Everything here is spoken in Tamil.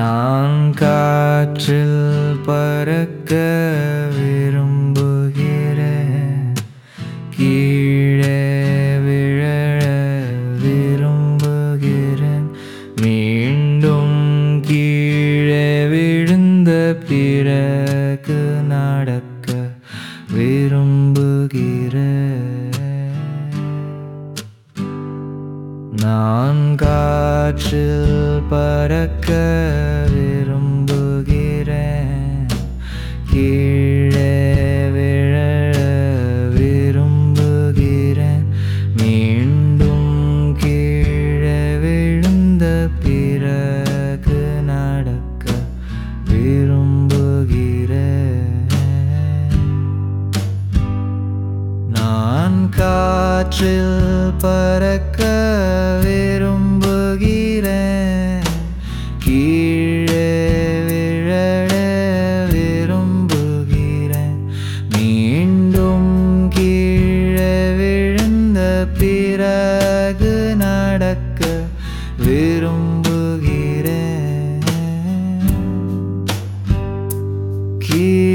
நான் காற்றில் பறக்க விரும்புகிறேன் கீழே விழ விரும்புகிறேன் மீண்டும் கீழே விழுந்த பிறகு நடக்க விரும்புகிறேன் நான் காற்றில் பறக்க விரும்புகிறேன் கீழே விழ விரும்புகிறேன் மீண்டும் கீழே விழுந்த பிறகு நடக்க விரும்புகிறேன் நான் காற்றில் பறக்க விரும்புகிறேன் கீழே விழ விரும்புகிறேன் மீண்டும் கீழே விழுந்த பிறகு நடக்க விரும்புகிறேன் கீழே